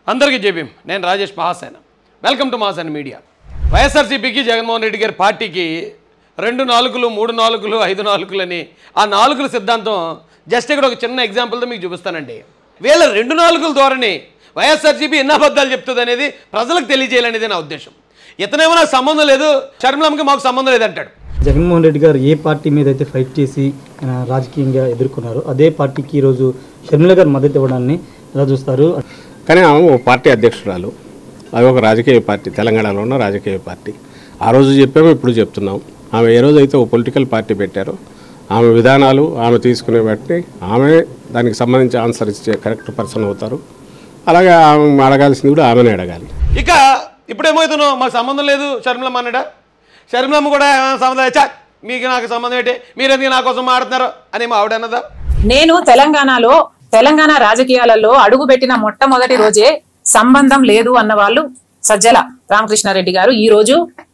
అందరికీ జేబీం నేను Rajesh Mahasena welcome to Mahasena media వైఎస్ఆర్సీపీకి జగన్మోహన్ రెడ్డి గారి పార్టీకి రెండు నాలుగులు మూడు నాలుగులు ఐదు నాలుగులని ఆ నాలుగుల సిద్ధాంతం జస్ట్ ఇక్కడ ఒక చిన్న ఎగ్జాంపుల్తో మీకు చూపిస్తానండి వీళ్ళ రెండు నాలుగుల ధోరణి వైఎస్ఆర్సీపీ ఎన్ని అబద్ధాలు చెప్తుంది అనేది ప్రజలకు తెలియజేయాలనేది నా ఉద్దేశం ఇతనేమో నాకు సంబంధం లేదు షర్మిలమ్మకి మాకు సంబంధం లేదంటాడు జగన్మోహన్ రెడ్డి గారు ఏ పార్టీ మీద అయితే ఫైట్ చేసి ఆయన రాజకీయంగా ఎదుర్కొన్నారో అదే పార్టీకి ఈరోజు షర్మిల గారు మద్దతు ఇవ్వడాన్ని ఎలా చూస్తారు కానీ ఆమె ఒక పార్టీ అధ్యక్షురాలు అది ఒక రాజకీయ పార్టీ తెలంగాణలో ఉన్న రాజకీయ పార్టీ ఆ రోజు చెప్పాము ఇప్పుడు చెప్తున్నాం ఆమె ఏ రోజు అయితే ఒక పొలిటికల్ పార్టీ పెట్టారో ఆమె విధానాలు ఆమె తీసుకునే బట్టి ఆమె దానికి సంబంధించి ఆన్సర్ ఇచ్చే కరెక్ట్ పర్సన్ అవుతారు అలాగే ఆమె అడగాల్సింది కూడా ఆమెనే అడగాలి ఇక ఇప్పుడు ఏమవుతున్నావు మాకు సంబంధం లేదు షర్మిలమ్మ అన్నాడా షర్మిలమ్మ కూడా "ఏమైనా సంబంధం చా మీకు నాకు సంబంధం ఏంటి మీరు ఎందుకు నా కోసం మాడుతున్నారు అనేమో ఆవిడ అన్నదా నేను తెలంగాణలో తెలంగాణ రాజకీయాలలో అడుగుపెట్టిన మొట్టమొదటి రోజే సంబంధం లేదు అన్న వాళ్ళు సజ్జల రామకృష్ణారెడ్డి గారు ఈ రోజు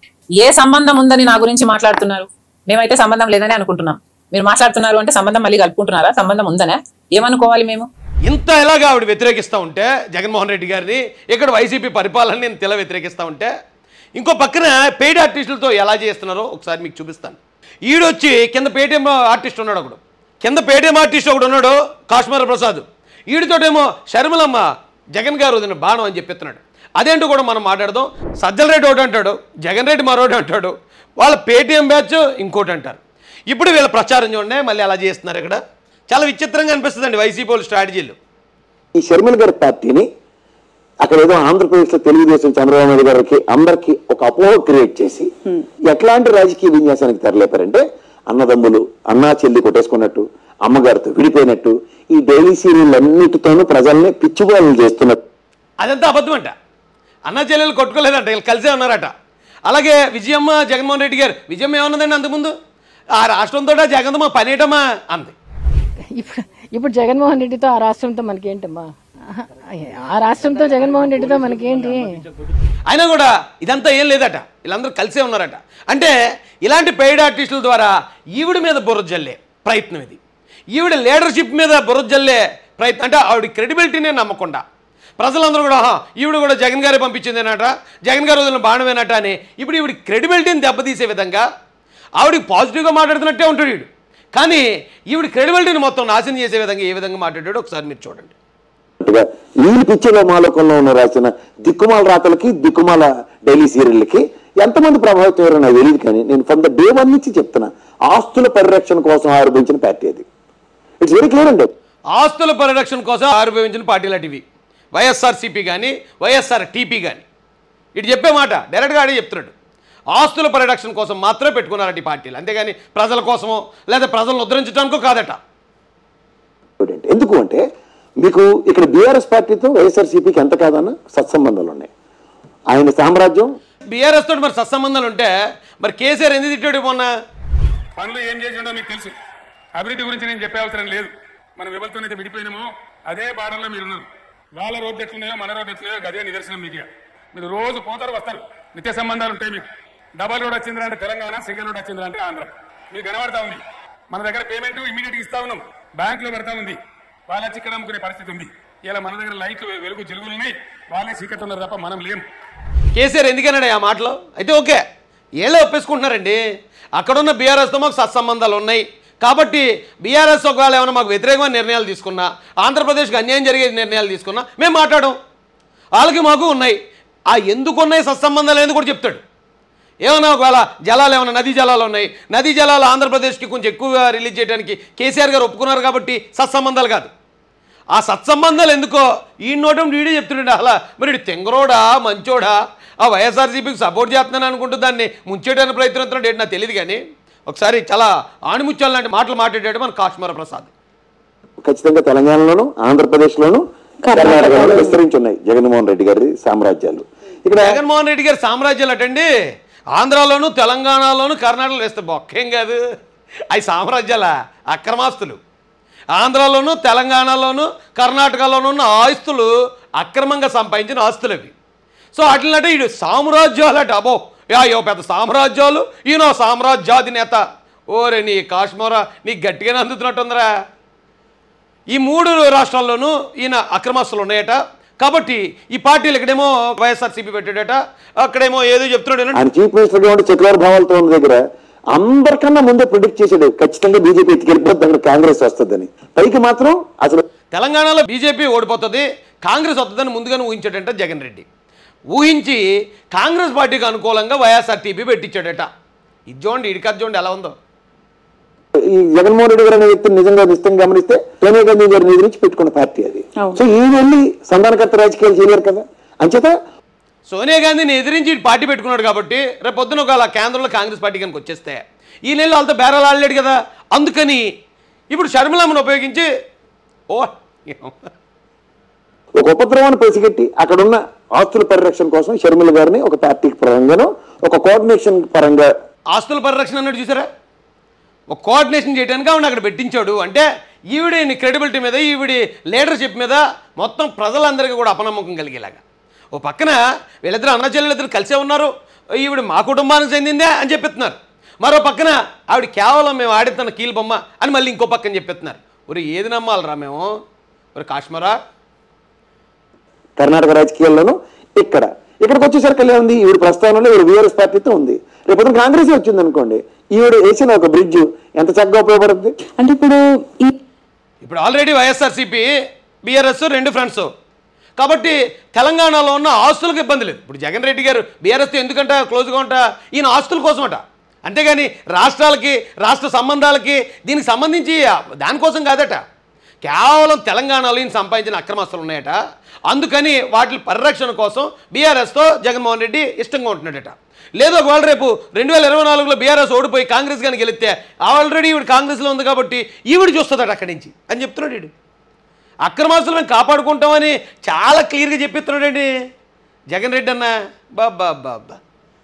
ఏ సంబంధం ఉందని నా గురించి మాట్లాడుతున్నారు మేమైతే సంబంధం లేదని అనుకుంటున్నాం మీరు మాట్లాడుతున్నారు అంటే సంబంధం మళ్ళీ కలుపుకుంటున్నారా సంబంధం ఉందనే ఏమనుకోవాలి మేము ఇంత ఎలాగా ఆవిడ వ్యతిరేకిస్తూ ఉంటే జగన్మోహన్ రెడ్డి గారిని ఇక్కడ వైసీపీ పరిపాలనని ఇంత ఇలా వ్యతిరేకిస్తూ ఉంటే ఇంకో పక్కన పెయిడ్ ఆర్టిస్టులతో ఎలా చేస్తున్నారో ఒకసారి మీకు చూపిస్తాను ఈడొచ్చి కింద పేటీఎం ఆర్టిస్ట్ ఉన్నాడు ఒకడు కింద పేటీఎం ఆర్టిస్ట్ ఒకడు ఉన్నాడు కాశ్మీర ప్రసాద్ ఈడితోటేమో షర్మిలమ్మ జగన్ గారు వదిన బాణం అని చెప్పిస్తున్నాడు అదేంటో కూడా మనం మాట్లాడదాం సజ్జల రెడ్డి ఒకటి అంటాడు జగన్ రెడ్డి మరొకటి అంటాడు వాళ్ళ పేటీఎం బ్యాచ్ ఇంకోటి అంటారు ఇప్పుడు వీళ్ళ ప్రచారం చూడండి మళ్ళీ అలా చేస్తున్నారు ఇక్కడ చాలా విచిత్రంగా అనిపిస్తుందండి వైసీపీ వాళ్ళ స్ట్రాటజీలు ఈ షర్మిల గారి పార్టీని అక్కడ ఏదో ఆంధ్రప్రదేశ్ లో తెలుగుదేశం చంద్రబాబు నాయుడు గారికి అందరికి ఒక అపోహ క్రియేట్ చేసి ఎట్లాంటి రాజకీయ విన్యాసానికి తెరలేపారంటే అన్నదమ్ములు అన్నా చెల్లి కొట్టేసుకున్నట్టు అమ్మగారితో విడిపోయినట్టు ఈ డైలీ సీరియల్ అన్నిటితోనూ ప్రజల్ని పిచ్చిబోలు చేస్తున్నట్టు అదంతా అబద్ధం అంట అన్న చెల్లెలు కొట్టుకోలేదంట వీళ్ళు కలిసే ఉన్నారట అలాగే విజయమ్మ జగన్మోహన్ రెడ్డి గారు విజయమ్మ ఏమన్నదండి అంతకుముందు ఆ రాష్ట్రంతో జగన్మ పనేటమ్మా అంది ఇప్పుడు ఇప్పుడు జగన్మోహన్ రెడ్డితో ఆ రాష్ట్రంతో మనకేంటమ్మా ఆహా, ఆ రాష్ట్రంతో జగన్మోహన్ రెడ్డితో మనకేంటి అయినా కూడా ఇదంతా ఏం లేదట వీళ్ళందరూ కలిసే ఉన్నారట అంటే ఇలాంటి పెయిడ్ ఆర్టిస్టుల ద్వారా ఈవిడ మీద బుర్ర జల్లే ప్రయత్నం ఇది ఈవిడ లీడర్షిప్ మీద బుర్ర జల్లే ప్రయత్నం అంటే ఆవిడ క్రెడిబిలిటీనే నమ్మకుండా ప్రజలందరూ కూడా "ఆహా, ఈవిడ కూడా జగన్ గారే పంపించిందేనట జగన్ గారు వదిలిన బాణమేనట అని ఇప్పుడు ఈవిడ క్రెడిబిలిటీని దెబ్బతీసే విధంగా ఆవిడకి పాజిటివ్గా మాట్లాడుతున్నట్టే ఉంటాడు వీడు కానీ ఈవిడ క్రెడిబిలిటీని మొత్తం నాశనం చేసే విధంగా ఏ విధంగా మాట్లాడాడో ఒకసారి మీరు చూడండి వీళ్ళు పిచ్చిలో మాలోకంలో ఉన్న రాసిన దిక్కుమాల రాతలకి దిక్కుమాల డైలీ సీరియళ్ళకి ఎంతమంది ప్రభావితం అయ్యారో నాకు తెలియదు కానీ నేను ఫ్రమ్ ద డే వన్ నుంచి చెప్తున్నా ఆస్తుల పరిరక్షణ కోసం ఆరంభించిన పార్టీ అది ఇట్స్ వెరీ క్లియర్ అండి ఆస్తుల పరిరక్షణ కోసం ఆవిర్భవించిన పార్టీల టీవీ వైఎస్ఆర్సీపీ కానీ వైఎస్ఆర్ టీపీ కానీ ఇటు చెప్పే మాట డైరెక్ట్గా ఆడే చెప్తున్నాడు ఆస్తుల పరిరక్షణ కోసం మాత్రమే పెట్టుకున్నారట ఈ పార్టీలు అంతేగాని ప్రజల కోసమో లేదా ప్రజలను ఉద్ధరించడానికో కాదట ఇంపార్టెంట్. ఎందుకు అంటే మీకు ఇక్కడ బీఆర్ఎస్ పార్టీతో వైఎస్ఆర్సీపీకి ఎంత కాదన్న సత్సంబంధాలు ఉన్నాయి ఆయన సామ్రాజ్యం బీఆర్ఎస్ తోటి మరి సత్సంబంధాలు ఉంటే మరి కేసీఆర్ ఎందుకు తిట్టాడు మొన్న పనులు ఏం చేసిండో మీకు తెలుసు అభివృద్ధి గురించి నేను చెప్పే అవసరం లేదు మనం ఎవరితోనైతే విడిపోయినామో అదే బాధల్లో మీరు ఉన్నారు వాళ్ళ రోడ్డు ఎట్లున్నాయో మన రోడ్డు ఎట్లున్నాయో అదే నిదర్శనం మీకు మీరు రోజు పోతారు వస్తారు నిత్య సంబంధాలు ఉంటాయి మీకు డబల్ రోడ్ వచ్చిందిరా అంటే తెలంగాణ సింగిల్ రోడ్ వచ్చిందిరా అంటే ఆంధ్ర మీకు కనబడతా ఉంది మన దగ్గర పేమెంట్ ఇమీడియట్ ఇస్తా ఉన్నాం బ్యాంక్ లో పెడతా ఉంది వాళ్ళ వచ్చి ఇక్కడ అమ్ముకునే పరిస్థితి ఉంది ఇలా మన దగ్గర లైట్లు వెలుగు జిలుగులు ఉన్నాయి వాళ్ళే సీకట్ ఉన్నారు తప్ప మనం లేము కేసీఆర్ ఎందుకన్నాడు ఆ మాటలో అయితే ఓకే ఏళ్ళే ఒప్పేసుకుంటున్నారండి అక్కడున్న బీఆర్ఎస్తో మాకు సత్సంబంధాలు ఉన్నాయి కాబట్టి బీఆర్ఎస్ ఒకవేళ ఏమైనా మాకు వ్యతిరేకమైన నిర్ణయాలు తీసుకున్నా ఆంధ్రప్రదేశ్కి అన్యాయం జరిగే నిర్ణయాలు తీసుకున్నా మేము మాట్లాడడం వాళ్ళకి మాకు ఉన్నాయి ఆ ఎందుకు ఉన్నాయి సత్సంబంధాలు అనేది కూడా చెప్తాడు ఏమైనా ఒకవేళ జలాలు ఏమైనా నదీ జలాలు ఉన్నాయి నదీ జలాలు ఆంధ్రప్రదేశ్కి కొంచెం ఎక్కువగా రిలీజ్ చేయడానికి కేసీఆర్ గారు ఒప్పుకున్నారు కాబట్టి సత్సంబంధాలు కాదు ఆ సత్సంబంధాలు ఎందుకో ఈ నోటం వీడే చెప్తుండే అలా మరి ఈడు తెంగరోడా మంచోడా ఆ వైఎస్ఆర్సీపీకి సపోర్ట్ చేస్తున్నాను అనుకుంటూ దాన్ని ముంచేయడానికి ప్రయత్నిస్తున్నాడు ఏంటి నాకు తెలియదు కానీ ఒకసారి చాలా ఆణిముత్యాలు లాంటి మాటలు మాట్లాడాడు మన కాశ్మీర ప్రసాద్ ఖచ్చితంగా తెలంగాణలోను ఆంధ్రప్రదేశ్లోను కర్ణాటకలో విస్తరించి ఉన్నాయి జగన్మోహన్ రెడ్డి గారి సామ్రాజ్యాలు ఇక్కడ జగన్మోహన్ రెడ్డి గారి సామ్రాజ్యాలు అటండి ఆంధ్రాలోను తెలంగాణలోను కర్ణాటకలో వేస్తే బొక్కేం కాదు అవి సామ్రాజ్యాల అక్రమాస్తులు ఆంధ్రాలోను తెలంగాణలోను కర్ణాటకలోను ఉన్న ఆస్తులు అక్రమంగా సంపాదించిన ఆస్తులు అవి సో అట్లంటే ఈడు సామ్రాజ్యాలట అబో అయ్యో పెద్ద సామ్రాజ్యాలు ఈయన సామ్రాజ్యాధినేత ఓరే నీ కాశ్మీర నీకు గట్టిగానే అందుతున్నట్టుందిరా ఈ మూడు రాష్ట్రాల్లోనూ ఈయన అక్రమస్తులు ఉన్నాయట కాబట్టి ఈ పార్టీలు ఇక్కడేమో వైఎస్ఆర్సీపీ పెట్టాడట అక్కడేమో ఏదో చెప్తున్నాడు ఏంటంటే ఆయన చీఫ్ మినిస్టర్ గా ఉండి సెక్యులర్ భావాలతో ఉన్న దగ్గర అందరికన్నా ముందే ప్రిడిక్ట్ చేశాడు ఖచ్చితంగా బీజేపీ ఎత్తుకెళ్ళిపోద్ది అక్కడ కాంగ్రెస్ వస్తుందని పైకి మాత్రం అసలు తెలంగాణలో బీజేపీ ఓడిపోతుంది కాంగ్రెస్ వస్తుందని ముందుగానే ఊహించాడంట జగన్ రెడ్డి ఊహించి కాంగ్రెస్ పార్టీకి అనుకూలంగా వైఎస్ఆర్టీపీ పెట్టించాడట ఇది చూడండి ఇడికది చూడండి ఎలా ఉందో ఈ జగన్మోహన్ రెడ్డి గారు అనే వ్యక్తిని నిజంగా నిశ్చితంగా గమనిస్తే సోనియా గాంధీ గారి నిధి నుంచి పెట్టుకున్న పార్టీ అది అవును. సో ఈయన వెళ్ళి సంధానకర్త రాజకీయాలు చేయలేరు కదా అంచేత సోనియా గాంధీని ఎదిరించి ఇటు పార్టీ పెట్టుకున్నాడు కాబట్టి రేపు పొద్దున ఒక కేంద్రంలో కాంగ్రెస్ పార్టీ కనుక వచ్చేస్తే ఈ నెలలో వాళ్ళతో బేరాలు ఆడలేడు కదా అందుకని ఇప్పుడు షర్మిలమ్మను ఉపయోగించి ఓ ఒక ఉపద్రవాన్ని పసిగట్టి అక్కడున్న ఆస్తుల పరిరక్షణ కోసం షర్మిల గారిని ఒక పార్టీకి పరంగాను ఒక కోఆర్డినేషన్ పరంగా ఆస్తుల పరిరక్షణ అన్నట్టు చూసారా ఒక కోఆర్డినేషన్ చేయడానికి ఆవిడ అక్కడ పెట్టించాడు అంటే ఈవిడ క్రెడిబిలిటీ మీద ఈవిడి లీడర్షిప్ మీద మొత్తం ప్రజలందరికీ కూడా అపనమ్మకం కలిగేలాగా ఓ పక్కన వీళ్ళిద్దరు అన్న చెల్లెలిద్దరు కలిసే ఉన్నారు ఈవిడ మా కుటుంబానికి చెందిందే అని చెప్పిస్తున్నారు మరో పక్కన ఆవిడ కేవలం మేము ఆడిస్తున్న కీలు బొమ్మ అని మళ్ళీ ఇంకో పక్కన చెప్పిస్తున్నారు ఒరే ఏది నమ్మాలరా మేము ఒరే కాశ్మరా కర్ణాటక రాజకీయాల్లోనూ ఇక్కడ ఇక్కడికి వచ్చేసరికి ఎలా ఉంది ఈవిడ ప్రస్థానంలో ఈవిడ బీఆర్ఎస్ పార్టీతో ఉంది రేపు కాంగ్రెస్ వచ్చింది అనుకోండి ఈవిడ వేసిన ఒక బ్రిడ్జ్ ఎంత చక్కగా ఉపయోగపడుతుంది అంటే ఇప్పుడు ఈ ఇప్పుడు ఆల్రెడీ వైఎస్ఆర్సీపీ బీఆర్ఎస్ రెండు ఫ్రెండ్స్ కాబట్టి తెలంగాణలో ఉన్న ఆస్తులకు ఇబ్బంది లేదు ఇప్పుడు జగన్ రెడ్డి గారు బీఆర్ఎస్తో ఎందుకంట క్లోజ్గా ఉంటా ఈయన ఆస్తుల కోసమట అంతేగాని రాష్ట్రాలకి రాష్ట్ర సంబంధాలకి దీనికి సంబంధించి దానికోసం కాదట కేవలం తెలంగాణలో ఈయన సంపాదించిన అక్రమాస్తులు ఉన్నాయట అందుకని వాటి పరిరక్షణ కోసం బీఆర్ఎస్తో జగన్మోహన్ రెడ్డి ఇష్టంగా ఉంటున్నాడట లేదు ఒకవేళ రేపు రెండు వేల ఇరవై నాలుగులో బీఆర్ఎస్ ఓడిపోయి కాంగ్రెస్ కానీ గెలిస్తే ఆల్రెడీ ఈవిడ కాంగ్రెస్లో ఉంది కాబట్టి ఈవిడ చూస్తుందట అక్కడి నుంచి అని చెప్తున్నాడు వీడు అక్రమాస్తులు మేము కాపాడుకుంటామని చాలా క్లియర్గా చెప్పిస్తున్నాడండి జగన్ రెడ్డి అన్న బాబా బాబా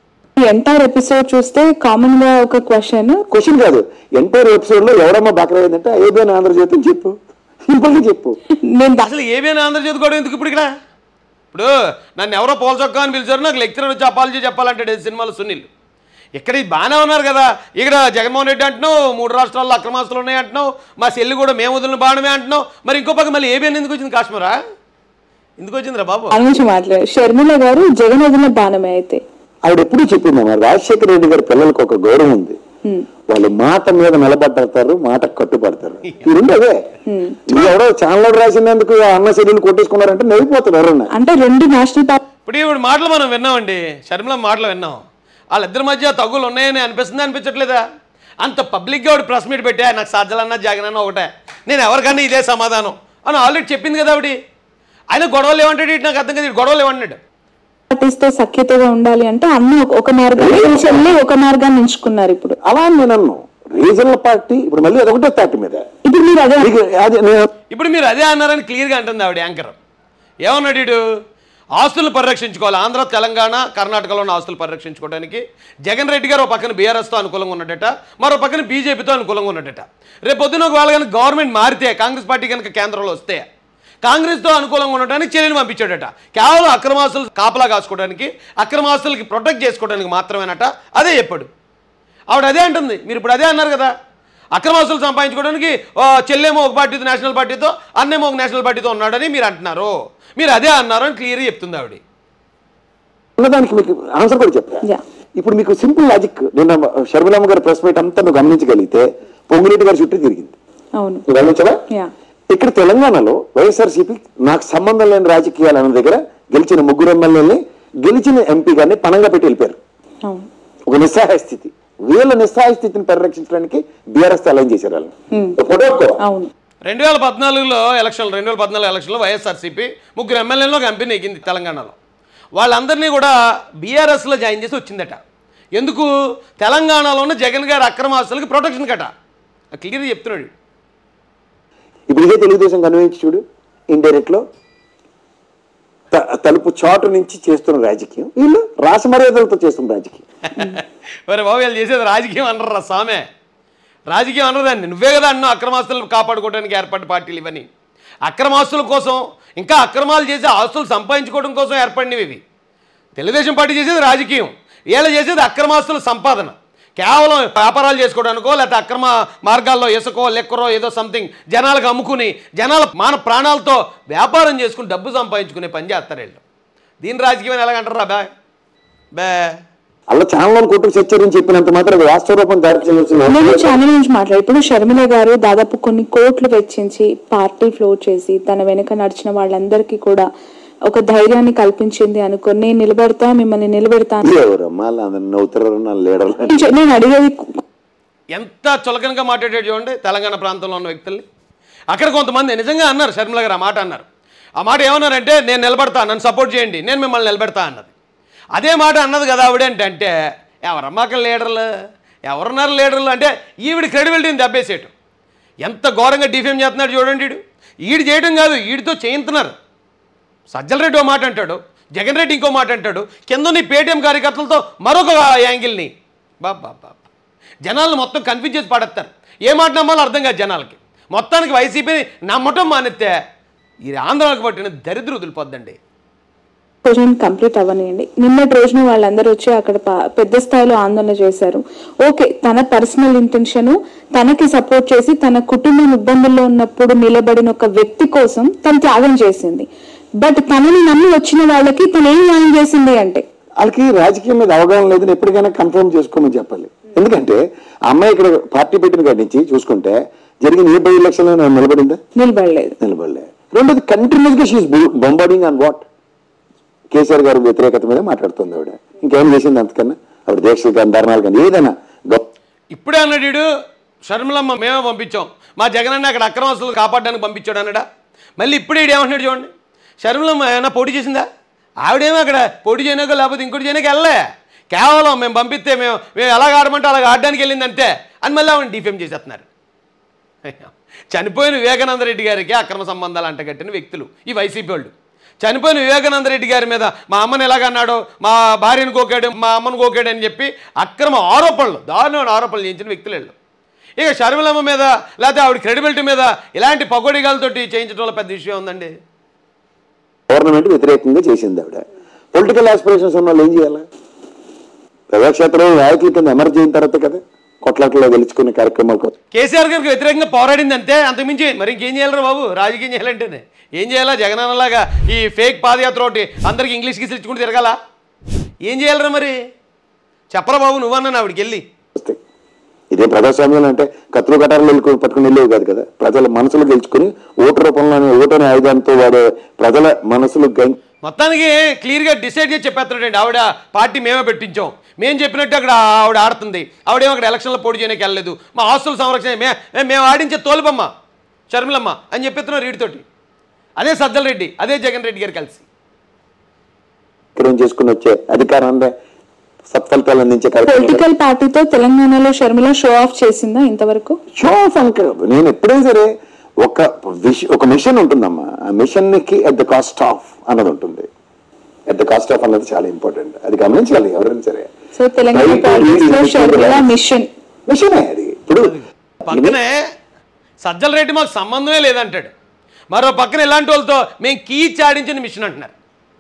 ఎంటైర్ ఎపిసోడ్ చూస్తే కామన్ గా ఒక క్వశ్చన్ క్వశ్చన్ కాదు ఎంటైర్ ఎపిసోడ్ లో ఎవడమ్మా బకరా ఏంటంటే ఏదైనా ఆంధ్రజ్యోతి అని చెప్పు సింపుల్ గా చెప్పు నేను దా- అసలు ఏమైనా ఆంధ్రజ్యోతి కూడా ఎందుకు ఇప్పుడు ఇక్కడ ఇప్పుడు నన్ను ఎవరో పోల్చొక్కా అని పిలిచారు నాకు లెక్చరర్ వచ్చి అపాలజీ చెప్పాలంటాడు ఈ సినిమాలో సునీల్ ఇక్కడ ఇది బాగానే ఉన్నారు కదా ఇక్కడ జగన్మోహన్ రెడ్డి అంటున్నావు మూడు రాష్ట్రాల్లో అక్రమాస్తులు ఉన్నాయి అంటున్నావు మా చెల్లి కూడా మేము వదిలిన బాణమే అంటున్నావు మరి ఇంకో పక్క మళ్ళీ ఏబిఎన్ ఎందుకు వచ్చింది కాశ్మీరా ఎందుకు వచ్చిందిరా బాబు దాని గురించి మాట్లాడారు షర్మిల గారు జగన్ వదిలిన బాణమే అయితే ఆవిడ ఎప్పుడు చెప్పిందమ్మా రాజశేఖర రెడ్డి గారి పిల్లలకు ఒక గౌరవం ఉంది వాళ్ళు మాట మీద నిలబడతారు మాట కట్టుబడతారు ఈ రెండు అదే నువ్వు ఎవడో ఛానల్ రాసినందుకు ఆ అన్న శరీరం కొట్టేసుకున్నారంటే నవ్విపోతారు ఎవరన్నా అంటే రెండు నేషనల్ పార్టీ ఇప్పుడు ఇప్పుడు మాటలు మనం విన్నామండి షర్మిల మాటలు విన్నాం వాళ్ళిద్దరి మధ్య తగ్గులు ఉన్నాయని అనిపిస్తుంది అనిపించట్లేదా అంత పబ్లిక్గా ఒకటి ప్రెస్ మీట్ పెట్టా నాకు సాధ్యాలన్నా జగన్ అన్న ఒకటే నేను ఎవరికన్నా ఇదే సమాధానం అని ఆల్రెడీ చెప్పింది కదా ఆవిడ ఆయన గొడవలు ఏమంటాడు ఇటు నాకు అర్థం కదా ఇటు గొడవలు ఏమన్నాడు పార్టీస్ తో సఖ్యతగా ఉండాలి అంటే అన్ని ఒక- ఒక మార్గాన్ని చెల్లి ఒక మార్గాన్ని ఎంచుకున్నారు ఇప్పుడు అలా అని నేను అన్నాను రీజనల్ పార్టీ ఇప్పుడు మళ్ళీ అదొకటే పార్టీ మీద ఇప్పుడు మీరు అదే మీకు అది నేను ఇప్పుడు మీరు అదే అన్నారని క్లియర్గా అంటుంది ఆవిడ యాంకర్ ఏమన్నాడు వీడు ఆస్తులు పరిరక్షించుకోవాలి ఆంధ్ర తెలంగాణ కర్ణాటకలో ఉన్న ఆస్తులు పరిరక్షించుకోవడానికి జగన్ రెడ్డి గారు ఒక పక్కన బీఆర్ఎస్తో అనుకూలంగా ఉన్నట్టట మరో పక్కన బీజేపీతో అనుకూలంగా ఉన్నట్టట రేపు పొద్దున ఒకవేళ కనుక గవర్నమెంట్ మారితే కాంగ్రెస్ పార్టీ కనుక కేంద్రంలో వస్తే కాంగ్రెస్తో అనుకూలంగా ఉండటానికి చర్యలు పంపించాడట కేవలం అక్రమాస్తులు కాపలా కాసుకోవడానికి అక్రమాస్తులకి ప్రొటెక్ట్ చేసుకోవడానికి మాత్రమేనట అదే చెప్పాడు ఆవిడ అదే అంటుంది మీరు ఇప్పుడు అదే అన్నారు కదా అక్రమాస్తులు సంపాదించుకోవడానికి ఓ, చెల్లేమో ఒక పార్టీతో నేషనల్ పార్టీతో అన్నేమో ఒక నేషనల్ పార్టీతో ఉన్నాడని మీరు అంటున్నారు మీరు అదే అన్నారు అని క్లియర్గా చెప్తుంది ఆవిడ ఉన్నదానికి మీకు ఆన్సర్ కూడా చెప్తా Yeah. ఇప్పుడు మీకు సింపుల్ లాజిక్ నిన్న షర్మిలమ్మ గారి ప్రెస్ మీట్ అంతా నువ్వు గమనించగలిగితే పొంగులేటి గారి చుట్టూ తిరిగింది అవును నువ్వు గమనించవా యా ఇక్కడ తెలంగాణలో వైఎస్ఆర్సీపీ నాకు సంబంధం లేని రాజకీయాలు అన్న దగ్గర గెలిచిన ముగ్గురు ఎమ్మెల్యేని గెలిచిన ఎంపీ గారిని పణంగా పెట్టి వెళ్ళిపోయారు అవును ఒక నిస్సహాయ స్థితి వీళ్ళ నిస్సహాయ స్థితిని పరిరక్షించడానికి బీఆర్ఎస్ అలైన్ చేశారు వాళ్ళని ఫోటో ఒక్కో. అవును రెండు వేల పద్నాలుగులో ఎలక్షన్లు రెండు వేల పద్నాలుగు ఎలక్షన్లో వైఎస్ఆర్సీపీ ముగ్గురు ఎమ్మెల్యేలో ఒక ఎంపీని ఎక్కింది తెలంగాణలో వాళ్ళందరినీ కూడా బీఆర్ఎస్లో జాయిన్ చేసి వచ్చిందట ఎందుకు తెలంగాణలో ఉన్న జగన్ గారి అక్రమాస్తులకి ప్రొటెక్షన్ కట క్లియర్గా చెప్తున్నాడు ఇప్పుడు ఇదే తెలుగుదేశం కన్వెన్స్ చూడు ఇండైరెక్ట్ లో త- తలుపు చాటు నుంచి చేస్తున్న రాజకీయం వీళ్ళు రాసమర్యాదలతో చేస్తున్న రాజకీయం మరి బాబు వీళ్ళు చేసేది రాజకీయం అనరా సామె రాజకీయం అనరదాన్ని నువ్వే కదా అన్న అక్రమాస్తులు కాపాడుకోవడానికి ఏర్పడిన పార్టీలు ఇవన్నీ అక్రమాస్తుల కోసం ఇంకా అక్రమాలు చేసి ఆస్తులు సంపాదించుకోవడం కోసం ఏర్పడినవి ఇవి తెలుగుదేశం పార్టీ చేసేది రాజకీయం వీళ్ళు చేసేది అక్రమాస్తుల సంపాదన కేవలం వ్యాపారాలు చేసుకోవడానికో లేకపోతే అక్రమ మార్గాల్లో ఇసుకో లెక్కరో ఏదో సంథింగ్ జనాలకు అమ్ముకుని జనాల మాన ప్రాణాలతో వ్యాపారం చేసుకుని డబ్బు సంపాదించుకునే పని చేస్తారు వీళ్ళు దీని రాజకీయం ఎలాగంటారా బే బే అలా ఛానల్ కొట్టుకు చర్చని చెప్పినంత మాత్రం అది వాస్తవ రూపం దారి చేయాల్సిన నేను అవసరం లేదు. ఛానల్ నుంచి మాట్లాడు ఇప్పుడు షర్మిల గారు దాదాపు కొన్ని కోట్లు వెచ్చించి పార్టీ ఫ్లోర్ చేసి తన వెనుక నడిచిన వాళ్ళందరికీ కూడా ఒక ధైర్యాన్ని కల్పించింది అనుకో నేను నిలబెడతా మిమ్మల్ని నిలబెడతా అని. ఎవరమ్మా అలా నవ్వుతారు నా లీడర్ నేను అడిగేది ఎంత చులకనగా మాట్లాడాడు చూడండి తెలంగాణ ప్రాంతంలో ఉన్న వ్యక్తుల్ని అక్కడ కొంతమంది నిజంగా అన్నారు షర్మిల గారు ఆ మాట అన్నారు ఆ మాట ఏమన్నారంటే నేను నిలబడతా నన్ను సపోర్ట్ చేయండి నేను మిమ్మల్ని నిలబెడతా అన్నది అదే మాట అన్నది కదా ఆవిడేంటంటే ఎవరమ్మా అక్కడ లీడర్లు ఎవరున్నారు లీడర్లు అంటే ఈవిడ క్రెడిబిలిటీని దెబ్బేసేయటం ఎంత ఘోరంగా డిఫేమ్ చేస్తున్నాడు చూడండి వీడు ఈడు చేయడం కాదు వీడితో చేయించుతున్నారు సజ్జల రెడ్డి ఓ మాట అంటాడు జగన్ రెడ్డి ఇంకో మాట అంటాడు కింద నీ పేటీఎం కార్యకర్తలతో మరొక యాంగిల్ని బాబా బాబా జనాలను మొత్తం కన్ఫ్యూజ్ చేసి పడేస్తారు ఏ మాట నమ్మాలో అర్థం కాదు జనాలకి మొత్తానికి వైసీపీని నమ్మటం మానేస్తే ఈ ఆంధ్రాలకు పట్టిన దరిద్రం వదిలిపోద్దండి క్వశ్చన్ కంప్లీట్ అవ్వనియండి నిన్నటి రోజున వాళ్ళందరూ వచ్చి అక్కడ ప- పెద్ద స్థాయిలో ఆందోళన చేశారు ఓకే తన పర్సనల్ ఇంటెన్షన్ తనకి సపోర్ట్ చేసి తన కుటుంబం ఇబ్బందుల్లో ఉన్నప్పుడు నిలబడిన ఒక వ్యక్తి కోసం తను త్యాగం చేసింది బట్ తనని నమ్మి వచ్చిన వాళ్ళకి తను ఏం న్యాయం చేసింది అంటే వాళ్ళకి రాజకీయం మీద అవగాహన లేదని ఎప్పటికైనా కన్ఫర్మ్ చేసుకోమని చెప్పాలి ఎందుకంటే ఆ అమ్మాయి ఇక్కడ పార్టీ పెట్టిన కాడి నుంచి చూసుకుంటే జరిగిన ఏ బై ఎలక్షన్ లో నిలబడిందా నిలబడలేదు నిలబడలే రెండోది కంటిన్యూస్ గా షీఈ్ బొంబార్డింగ్ ఆన్ వాట్ కేసీఆర్ గారి వ్యతిరేకత మీద మాట్లాడుతుంది ఆవిడ ఇంకేం చేసింది అంతకన్నా ఆవిడ దీక్షలు కానీ ధర్నాలు కానీ ఏదైనా గొప్ప ఇప్పుడే అన్నాడు వీడు షర్మిలమ్మ మేమే పంపించాం మా జగన్ అన్న అక్కడ అక్రమస్తులు కాపాడడానికి పంపించాడు అన్నాడా మళ్ళీ ఇప్పుడే వీడు ఏమంటున్నాడు చూడండి షర్మిలమ్మ ఏమైనా పోటీ చేసిందా ఆవిడేమో అక్కడ పోటీ చేయనకో లేకపోతే ఇంకోటి చేయనక వెళ్ళలే కేవలం మేము పంపిస్తే మేము మేము ఎలాగ ఆడమంటే అలాగ ఆడడానికి వెళ్ళింది అంతే అని మళ్ళీ ఆవిడ డిఫేమ్ చేసేస్తున్నారు చనిపోయిన వివేకానంద రెడ్డి గారికి అక్రమ సంబంధాలు అంటగట్టిన వ్యక్తులు ఈ వైసీపీ వాళ్ళు చనిపోయిన వివేకానంద రెడ్డి గారి మీద మా అమ్మని ఎలాగన్నాడో మా భార్యను కోకాడు మా అమ్మను కోకాడు అని చెప్పి అక్రమ ఆరోపణలు దారుణమైన ఆరోపణలు చేయించిన వ్యక్తులు వీళ్ళు ఇక షర్మిలమ్మ మీద లేకపోతే ఆవిడ క్రెడిబిలిటీ మీద ఇలాంటి పకోడిగాలతోటి చేయించడం వల్ల పెద్ద విషయం ఉందండి గవర్నమెంట్ వ్యతిరేకంగా చేసింది ఆవిడ పొలిటికల్ ఆస్పిరేషన్స్ ఉన్న వాళ్ళు ఏం చేయాలి ప్రజాక్షేత్రంలో నాయకుల కింద ఎమర్జీ అయిన తర్వాత కదా కొట్లాట్లో గెలుచుకునే కార్యక్రమాల కోసం కేసీఆర్ గారికి వ్యతిరేకంగా పోరాడింది అంతే అంతకుమించి మరి ఇంకేం చేయాలరా బాబు రాజకీయం చేయాలంటేనే ఏం చేయాలా జగనన్నలాగా ఈ ఫేక్ పాదయాత్ర ఒకటి అందరికి ఇంగ్లీష్ గీసి ఇచ్చుకుంటూ తిరగాల ఏం చేయాలరా మరి చెప్పరా బాబు నువ్వన్నా ఆవిడకి వెళ్ళి వస్తాయి ఇదే ప్రజాస్వామ్యం అంటే కత్తులు కటారులు వెళ్ళి పట్టుకుని వెళ్ళేవి కాదు కదా ప్రజల మనసులు గెలుచుకుని ఓటు రూపంలోనే ఓటు అనే ఆయుధంతో వాడే ప్రజల మనసులు గం మొత్తానికి క్లియర్గా డిసైడ్ చేసి చెప్పేస్తున్నాడండి ఆవిడ పార్టీ మేమే పెట్టించాం మేము చెప్పినట్టు అక్కడ ఆవిడ ఆడుతుంది ఆవిడేమో అక్కడ ఎలక్షన్లో పోటీ చేయడానికి వెళ్ళలేదు మా ఆస్తుల సంరక్షణ మే మే- మేము ఆడించే తోలుబమ్మ షర్మిలమ్మ అని చెప్పిస్తున్నారు వీడితోటి అదే సజ్జల రెడ్డి అదే జగన్ రెడ్డి గారు కలిసి కార్యక్రమం చేసుకుని వచ్చే అధికారాన్ని సత్ఫలితాలు అందించే కార్యక్రమం పొలిటికల్ పార్టీతో తెలంగాణలో షర్మిల షో ఆఫ్ చేసిందా ఇంతవరకు షో ఆఫ్ అంకర్ నేను ఎప్పుడైనా సరే ఒక విష ఒక మిషన్ ఉంటుందమ్మా ఆ మిషన్ కి అట్ ద కాస్ట్ ఆఫ్ అన్నది ఉంటుంది అట్ ద కాస్ట్ ఆఫ్ అన్నది చాలా ఇంపార్టెంట్ అది గమనించాలి ఎవరైనా సరే సో తెలంగాణ పాలిటిక్స్ లో షర్మిల మిషన్ మిషనే అది ఇప్పుడు పక్కనే సజ్జల రెడ్డి మాకు సంబంధమే లేదంటాడు మరో పక్కన ఇలాంటి వాళ్ళతో మేము కీచి ఆడించిన మిషన్ అంటున్నారు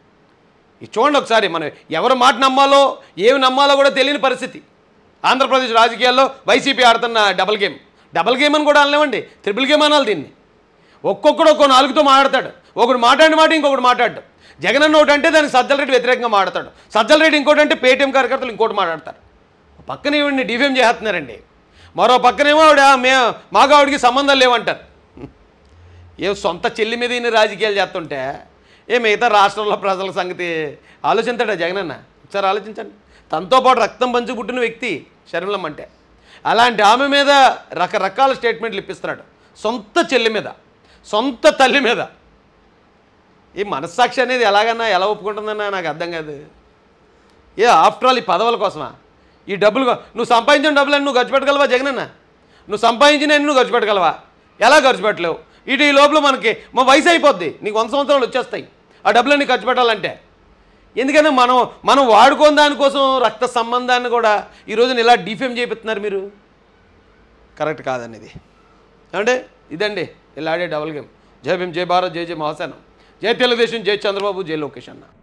ఇది చూడండి ఒకసారి మనం ఎవరి మాట నమ్మాలో ఏమి నమ్మాలో కూడా తెలియని పరిస్థితి ఆంధ్రప్రదేశ్ రాజకీయాల్లో వైసీపీ ఆడుతున్న డబుల్ గేమ్ డబుల్ గేమ్ అని కూడా అనలేమండి త్రిపుల్ గేమ్ అనాలి దీన్ని ఒక్కొక్కడు ఒక్కో నాలుగుతో మాట్లాడతాడు ఒకడు మాట్లాడిన మాట ఇంకొకటి మాట్లాడు జగన్ అన్న ఒకటి అంటే దానికి సజ్జల రెడ్డి వ్యతిరేకంగా మాట్లాడతాడు సజ్జల రెడ్డి ఇంకోటి అంటే పేటీఎం కార్యకర్తలు ఇంకోటి మాట్లాడతారు పక్కన ఈవిడిని డిఫేమ్ చేస్తున్నారండి మరో పక్కనేమో ఆవిడ మే మాకు ఆవిడకి సంబంధాలు లేవంటారు ఏ సొంత చెల్లి మీద ఈయన రాజకీయాలు చేస్తుంటే ఏ మిగతా రాష్ట్రంలో ప్రజల సంగతి ఆలోచించాడా జగనన్న ఒకసారి ఆలోచించండి తనతో పాటు రక్తం పంచి పుట్టిన వ్యక్తి శర్మిలం అంటే అలాంటి ఆమె మీద రకరకాల స్టేట్మెంట్లు ఇప్పిస్తున్నాడు సొంత చెల్లి మీద సొంత తల్లి మీద ఈ మనస్సాక్షి అనేది ఎలాగన్నా ఎలా ఒప్పుకుంటుందన్నా నాకు అర్థం కాదు ఏ ఆఫ్టర్ ఆల్ ఈ పదవుల కోసమా ఈ డబ్బులు కో- నువ్వు సంపాదించిన డబ్బులన్నీ నువ్వు ఖర్చు పెట్టగలవా జగనన్న నువ్వు సంపాదించిన నువ్వు ఖర్చు పెట్టగలవా ఎలా ఖర్చు పెట్టలేవు ఇటు ఈ లోపల మనకి మా వయసు అయిపోద్ది నీకు వంద సంవత్సరాలు వచ్చేస్తాయి ఆ డబ్బులన్నీ ఖర్చు పెట్టాలంటే ఎందుకంటే మనం మనం వాడుకోని దానికోసం రక్త సంబంధాన్ని కూడా ఈ రోజున ఇలా డిఫేమ్ చేపిస్తున్నారు మీరు కరెక్ట్ కాదనేది ఏమంటే ఇదండి ఇలా ఆడే డబుల్ గేమ్ జై భీమ్ జై భారత్ జై జై మహాసేన జై తెలుగుదేశం జై చంద్రబాబు జై లోకేష్ అన్న